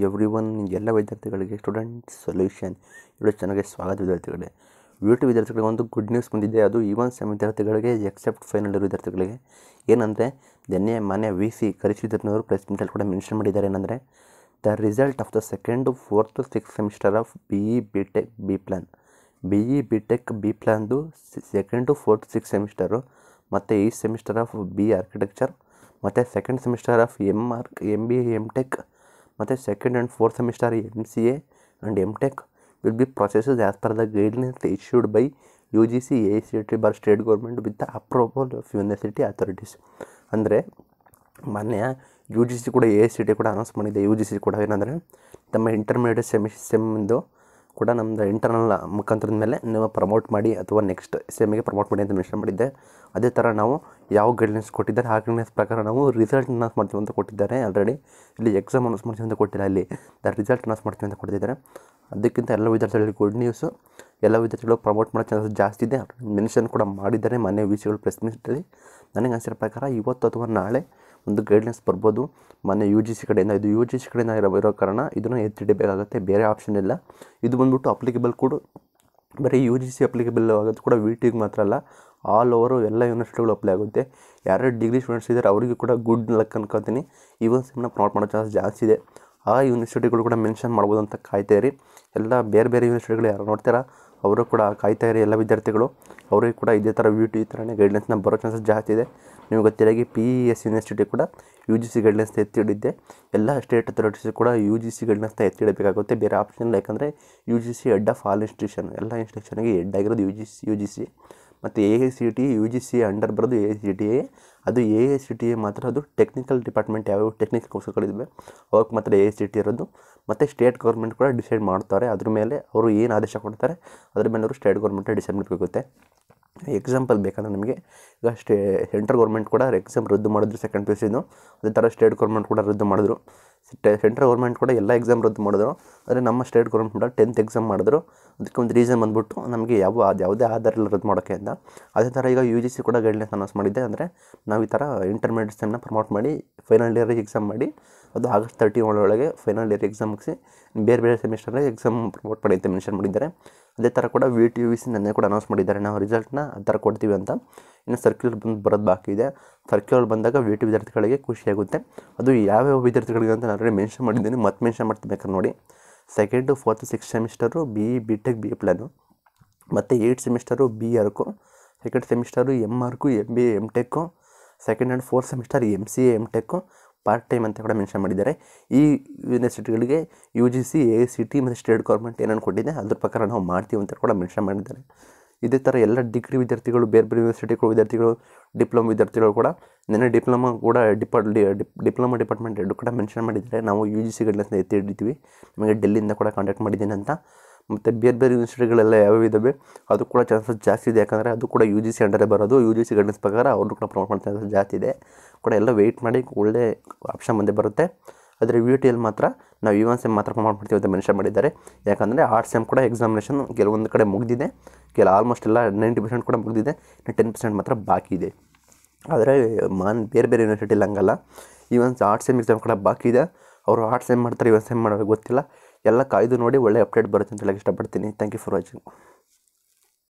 every one ಎಲ್ಲ ವಿದ್ಯಾರ್ಥಿಗಳಿಗೆ student solution ಇವಳು ಚೆನ್ನಾಗಿ ಸ್ವಾಗತ ವಿದ್ಯಾರ್ಥಿಗಳೇ ವಿ ವಿದ್ಯಾರ್ಥಿಗಳಿಗೆ ಒಂದು ಗುಡ್ ನ್ಯೂಸ್ ಬಂದಿದೆ ಅದು ಇವನ್ ಸೆಮ್ ವಿದ್ಯಾರ್ಥಿಗಳಿಗೆ ಎಕ್ಸೆಪ್ಟ್ ಫೈನಲ್ ಇರೋ ವಿದ್ಯಾರ್ಥಿಗಳಿಗೆ ಏನಂದರೆ ನಿನ್ನೆ ಮನೆ ವಿ ಸಿ ಕರಿಸಿದ್ರನವರು ಪ್ರೆಸ್ ಮೀಟಲ್ಲಿ ಕೂಡ ಮೆನ್ಷನ್ ಮಾಡಿದ್ದಾರೆ ಏನಂದರೆ the result of the second fourth six semester of B E B tech B ಪ್ಲ್ಯಾನ್ ಬಿ ಇ ಬಿ ಟೆಕ್ ಬಿ ಪ್ಲ್ಯಾನ್ದು ಸೆಕೆಂಡು ಫೋರ್ತ್ ಸಿಕ್ಸ್ ಸೆಮಿಸ್ಟರು ಮತ್ತು ಈ ಸೆಮಿಸ್ಟರ್ ಆಫ್ ಬಿ ಆರ್ಕಿಟೆಕ್ಚರ್ ಮತ್ತು second semester of M R M B M tech ಮತ್ತು second and fourth semester M C A and M tech will be processes as per the guidelines issued by U G C A C T bar state government with the approval of university authorities ಅಂದರೆ ಮೊನ್ನೆ U G C ಕೂಡ A C T ಕೂಡ announce ಮಾಡಿದೆ U G C ಕೂಡ ಏನಂದರೆ ತಮ್ಮ intermediate semi ಸೆಮ್ದು ಕೂಡ ನಮ್ಮದು ಇಂಟರ್ನಲ್ ಮುಖಾಂತರದ ಮೇಲೆ ನೀವು ಪ್ರಮೋಟ್ ಮಾಡಿ ಅಥವಾ ನೆಕ್ಸ್ಟ್ ಸೆಮಿಗೆ ಪ್ರಮೋಟ್ ಮಾಡಿ ಅಂತ ಮೆನ್ಷನ್ ಮಾಡಿದ್ದೆ ಅದೇ ಥರ ನಾವು ಯಾವ ಗೈಡ್ಲೈನ್ಸ್ ಕೊಟ್ಟಿದ್ದಾರೆ ಆ ಗೈಡ್ಲೈನ್ಸ್ ಪ್ರಕಾರ ನಾವು ರಿಸಲ್ಟ್ ಅನೌನ್ಸ್ ಮಾಡ್ತೀವಿ ಅಂತ ಕೊಟ್ಟಿದ್ದಾರೆ ಆಲ್ರೆಡಿ ಇಲ್ಲಿ ಎಕ್ಸಾಮ್ ಅನೌನ್ಸ್ ಮಾಡ್ತೀವಿ ಅಂತ ಕೊಟ್ಟಿಲ್ಲ ಅಲ್ಲಿ ದ ರಿಸಲ್ಟ್ ಅನೌನ್ಸ್ ಮಾಡ್ತೀವಿ ಅಂತ ಕೊಟ್ಟಿದ್ದಾರೆ ಅದಕ್ಕಿಂತ ಎಲ್ಲ ವಿದ್ಯಾರ್ಥಿಗಳಿಗೆ ಗುಡ್ ನ್ಯೂಸು ಎಲ್ಲ ವಿದ್ಯಾರ್ಥಿಗಳು ಪ್ರಮೋಟ್ ಮಾಡೋ ಚಾನ್ಸಸ್ ಜಾಸ್ತಿ ಇದೆ ಮೆನ್ಷನ್ ಕೂಡ ಮಾಡಿದ್ದಾರೆ ಮನೆ ವಿ ಸಿಗಳು ಪ್ರೆಸ್ ಮೀಟಲ್ಲಿ ನನಗೆ ಅನಿಸಿರೋ ಪ್ರಕಾರ ಇವತ್ತು ಅಥವಾ ನಾಳೆ ಒಂದು ಗೈಡ್ಲೈನ್ಸ್ ಬರ್ಬೋದು ಮೊನ್ನೆ ಯು ಜಿ ಸಿ ಕಡೆಯಿಂದ ಇದು ಯು ಜಿ ಸಿ ಕಡೆಯಿಂದ ಇರೋ ಇರೋ ಕಾರಣ ಇದನ್ನು ಎತ್ತಿಡಬೇಕಾಗುತ್ತೆ ಬೇರೆ ಆಪ್ಷನ್ ಇಲ್ಲ ಇದು ಬಂದ್ಬಿಟ್ಟು ಅಪ್ಲಿಕೇಬಲ್ ಕೂಡ ಬರೀ ಯು ಜಿ ಸಿ ಅಪ್ಲಿಕೇಬಲ್ ಆಗೋದು ಕೂಡ ವಿ ಟಿಗೆ ಮಾತ್ರ ಅಲ್ಲ ಆಲ್ ಓವರು ಎಲ್ಲ ಯೂನಿವರ್ಸಿಟಿಗಳು ಅಪ್ಲೈ ಆಗುತ್ತೆ ಯಾರ್ಯಾರು ಡಿಗ್ರಿ ಸ್ಟೂಡೆಂಟ್ಸ್ ಇದ್ದಾರೆ ಅವರಿಗೂ ಕೂಡ ಗುಡ್ ಲಕ್ ಅನ್ಕೋತೀನಿ ಈ ಒಂದು ಸೆಮ್ನ ಪ್ರಮೋಟ್ ಮಾಡೋ ಚಾನ್ಸ್ ಜಾಸ್ತಿ ಇದೆ ಆ ಯೂನಿವರ್ಸಿಟಿಗಳು ಕೂಡ ಮೆನ್ಷನ್ ಮಾಡ್ಬೋದು ಅಂತ ಕಾಯ್ತಾ ಇರಿ ಎಲ್ಲ ಬೇರೆ ಬೇರೆ ಯೂನಿವರ್ಸಿಟಿಗಳು ಯಾರು ನೋಡ್ತೀರಾ ಅವರು ಕೂಡ ಕಾಯ್ತಾ ಇರಿ ಎಲ್ಲ ವಿದ್ಯಾರ್ಥಿಗಳು ಅವರಿಗೆ ಕೂಡ ಇದೇ ಥರ ವಿ ಟಿ ಈ ಥರನೇ ಗೈಡ್ಲೈನ್ಸ್ನ ಬರೋ ಚಾನ್ಸಸ್ ಜಾಸ್ತಿ ಇದೆ ನೀವು ಗೊತ್ತಿರಾಗಿ ಪಿ ಇ ಎಸ್ ಯೂನಿವರ್ಸಿಟಿ ಕೂಡ ಯು ಜಿ ಸಿ ಗೈಡ್ಲೈನ್ಸ್ನ ಎತ್ತಿಡಿದ್ದೆ ಎಲ್ಲ ಸ್ಟೇಟ್ ಅಥಾರಿಟೀಸ್ ಕೂಡ ಯು ಜಿ ಸಿ ಗೈಡ್ಲೈನ್ಸ್ನ ಎತ್ತಿಡಬೇಕಾಗುತ್ತೆ ಬೇರೆ ಆಪ್ಷನ್ ಇಲ್ಲ ಯಾಕಂದರೆ U G C head of all institution ಎಲ್ಲ ಇನ್ಸ್ಟಿಟ್ಯೂಷನ್ಗೆ ಹೆಡ್ ಆಗಿರೋದು U G C U G C ಮತ್ತು A A C T U G C under ಬರೋದು ಎ ಸಿ ಟಿ ಎ ಅದು A A C T A ಮಾತ್ರ ಅದು technical department ಯಾವ್ಯಾವ technical ಕೋರ್ಸ್ಗಳಿವೆ ಅವಕ್ಕೆ ಮಾತ್ರ ಎ ಸಿ ಟಿ ಇರೋದು ಮತ್ತು ಸ್ಟೇಟ್ ಗೌರ್ಮೆಂಟ್ ಕೂಡ ಡಿಸೈಡ್ ಮಾಡ್ತಾರೆ ಅದ್ರ ಮೇಲೆ ಅವರು ಏನು ಆದೇಶ ಕೊಡ್ತಾರೆ ಅದ್ರ ಮೇಲೆ ಅವರು ಸ್ಟೇಟ್ ಗೌರ್ಮೆಂಟೇ ಡಿಸೈಡ್ ಮಾಡಬೇಕಾಗುತ್ತೆ ಎಕ್ಸಾಂಪಲ್ ಬೇಕಂದ್ರೆ ನಿಮಗೆ ಈಗ ಸ್ಟೇ ಸೆಂಟ್ರಲ್ ಗೌರ್ಮೆಂಟ್ ಕೂಡ ಎಕ್ಸಾಮ್ ರದ್ದು ಮಾಡಿದ್ರು ಸೆಕೆಂಡ್ ಪಿ ಯು ಸಿದು ಅದೇ ಥರ ಸ್ಟೇಟ್ ಗೌರ್ಮೆಂಟ್ ಕೂಡ ರದ್ದು ಮಾಡಿದ್ರು ಸ್ಟೇ ಸೆಂಟ್ರಲ್ ಗೌರ್ಮೆಂಟ್ ಕೂಡ ಎಲ್ಲ ಎಕ್ಸಾಮ್ ರದ್ದು ಮಾಡಿದ್ರು ಆದರೆ ನಮ್ಮ ಸ್ಟೇಟ್ ಗೌರ್ಮೆಂಟ್ ಕೂಡ ಟೆಂತ್ ಎಕ್ಸಾಮ್ ಮಾಡಿದ್ರು ಅದಕ್ಕೆ ಒಂದು ರೀಸನ್ ಬಂದ್ಬಿಟ್ಟು ನಮಗೆ ಯಾವ ಅದು ಯಾವುದೇ ಆಧಾರ ಇಲ್ಲ ರದ್ದು ಮಾಡೋಕ್ಕೆ ಅಂತ ಅದೇ ಥರ ಈಗ ಯು ಜಿ ಸಿ ಕೂಡ ಗೈಡ್ಲೈನ್ಸ್ ಅನೌನ್ಸ್ ಮಾಡಿದ್ದೆ ಅಂದರೆ ನಾವು ಈ ಥರ ಇಂಟರ್ಮೀಡಿಯೇಟ್ ಸೆಮ್ನ ಪ್ರಮೋಟ್ ಮಾಡಿ ಫೈನಲ್ ಇಯರ್ ಎಕ್ಸಾಮ್ ಮಾಡಿ ಅದು ಆಗಸ್ಟ್ ತರ್ಟಿ ಒಳಗೆ ಫೈನಲ್ ಇಯರ್ ಎಕ್ಸಾಮ್ ಮುಗಿಸಿ ಬೇರೆ ಬೇರೆ ಸೆಮಿಸ್ಟರ್ಗೆ ಎಕ್ಸಾಮ್ ಪ್ರಮೋಟ್ ಮಾಡಿ ಅಂತ ಮೆನ್ಷನ್ ಮಾಡಿದ್ದಾರೆ ಅದೇ ಥರ ಕೂಡ V T U V C ನೆನ್ನೆ ಕೂಡ ಅನೌನ್ಸ್ ಮಾಡಿದ್ದಾರೆ ನಾವು ರಿಸಲ್ಟ್ನ ಆ ಥರ ಕೊಡ್ತೀವಿ ಅಂತ ಇನ್ನು ಸರ್ಕ್ಯುಲರ್ ಬಂದು ಬರೋದು ಬಾಕಿ ಇದೆ ಸರ್ಕ್ಯುಲರ್ ಬಂದಾಗ ವಿ ಟಿ ವಿದ್ಯಾರ್ಥಿಗಳಿಗೆ ಖುಷಿಯಾಗುತ್ತೆ ಅದು ಯಾವ್ಯಾವ ವಿದ್ಯಾರ್ಥಿಗಳಿಗೆ ಅಂತ ನಾನು ಆಲ್ರೆಡಿ ಮೆನ್ಷನ್ ಮಾಡಿದ್ದೀನಿ ಮತ್ತೆ ಮೆನ್ಷನ್ ಮಾಡ್ತೀನಿ ಬೇಕಾದ್ರೆ ನೋಡಿ second fourth six semester B E B tech B plan ಮತ್ತು eight semester B arch second semester M arch M B M tech second and fourth semester M C A M tech part time ಅಂತ ಕೂಡ mention ಮಾಡಿದ್ದಾರೆ ಈ ಯೂನಿವರ್ಸಿಟಿಗಳಿಗೆ U G C A C T ಮತ್ತು state government ಏನೇನು ಕೊಟ್ಟಿದೆ ಅದ್ರ ಪ್ರಕಾರ ನಾವು ಮಾಡ್ತೀವಿ ಅಂತ ಕೂಡ ಮೆನ್ಷನ್ ಮಾಡಿದ್ದಾರೆ ಇದೇ ಥರ ಎಲ್ಲ ಡಿಗ್ರಿ ವಿದ್ಯಾರ್ಥಿಗಳು ಬೇರೆ ಬೇರೆ ಯೂನಿವರ್ಸಿಟಿಗಳು ವಿದ್ಯಾರ್ಥಿಗಳು ಡಿಪ್ಲೊಮಾ ವಿದ್ಯಾರ್ಥಿಗಳು ಕೂಡ ನೆನ್ನೆ ಡಿಪ್ಲೊಮಾ ಕೂಡ ಡಿಪಾರ್ಟ್ ಡಿಪ್ಲೊಮಾ ಡಿಪಾರ್ಟ್ಮೆಂಟ್ ಎರಡು ಕೂಡ ಮೆನ್ಷನ್ ಮಾಡಿದ್ದಾರೆ ನಾವು ಯು ಜಿ ಸಿ ಗೈಡ್ಲೈನ್ಸ್ನ ಎತ್ತಿ ಹಿಡಿತೀವಿ ನಿಮಗೆ ಡೆಲ್ಲಿಯಿಂದ ಕೂಡ ಕಾಂಟ್ಯಾಕ್ಟ್ ಮಾಡಿದ್ದೀನಿ ಅಂತ ಮತ್ತು ಬೇರೆ ಬೇರೆ ಯೂನಿವರ್ಸಿಟಿಗಳೆಲ್ಲ ಯಾವ್ಯಾವ ಇದ್ದಾವೆ ಅದು ಕೂಡ ಚಾನ್ಸಸ್ ಜಾಸ್ತಿ ಇದೆ ಯಾಕಂದರೆ ಅದು ಕೂಡ ಯು ಜಿ ಸಿ ಅಂಡರೇ ಬರೋದು ಯು ಜಿ ಸಿ ಗೈಡ್ಲೈನ್ಸ್ ಪ್ರಕಾರ ಅವರು ಕೂಡ ಪ್ರಮೋಟ್ ಮಾಡೋ ಚಾನ್ಸಸ್ ಜಾಸ್ತಿ ಇದೆ ಕೂಡ ಎಲ್ಲ ವೆಯ್ಟ್ ಮಾಡಿ ಒಳ್ಳೆ ಆಪ್ಷನ್ ಮುಂದೆ ಬರುತ್ತೆ ಆದರೆ ವಿ ಟಿಯಲ್ಲಿ ಮಾತ್ರ ನಾವು ಇವನ್ ಸೆಮ್ ಮಾತ್ರ ಪ್ರಮೋಟ್ ಮಾಡ್ತೀವಿ ಅಂತ ಮೆನ್ಷನ್ ಮಾಡಿದ್ದಾರೆ ಯಾಕಂದರೆ ಆರ್ಟ್ಸ್ ಸೆಮ್ ಕೂಡ ಎಕ್ಸಾಮಿನೇಷನ್ ಕೆಲವೊಂದು ಕಡೆ ಮುಗಿದಿದೆ ಕೆಲ ಆಲ್ಮೋಸ್ಟ್ ಎಲ್ಲ ನೈಂಟಿ ಪರ್ಸೆಂಟ್ ಕೂಡ ಮುಗಿದಿದೆ ಇನ್ನು ಟೆನ್ ಪರ್ಸೆಂಟ್ ಮಾತ್ರ ಬಾಕಿ ಇದೆ ಆದರೆ ಮಾನ್ ಬೇರೆ ಬೇರೆ ಯೂನಿವರ್ಸಿಟಿಲಿ ಹಂಗಲ್ಲ ಇವನ್ ಆರ್ಟ್ಸ್ ಸೆಮ್ ಎಕ್ಸಾಮ್ ಕೂಡ ಬಾಕಿ ಇದೆ ಅವರು ಆರ್ಟ್ಸ್ ಸೆಮ್ ಮಾಡ್ತಾರೆ ಇವನ್ ಸೆಮ್ ಮಾಡೋದು ಗೊತ್ತಿಲ್ಲ ಎಲ್ಲ ಕಾಯ್ದು ನೋಡಿ ಒಳ್ಳೆ ಅಪ್ಡೇಟ್ ಬರುತ್ತೆ ಅಂತ ಹೇಳಕ್ಕೆ ಇಷ್ಟಪಡ್ತೀನಿ ಥ್ಯಾಂಕ್ ಯು ಫಾರ್ ವಾಚಿಂಗ್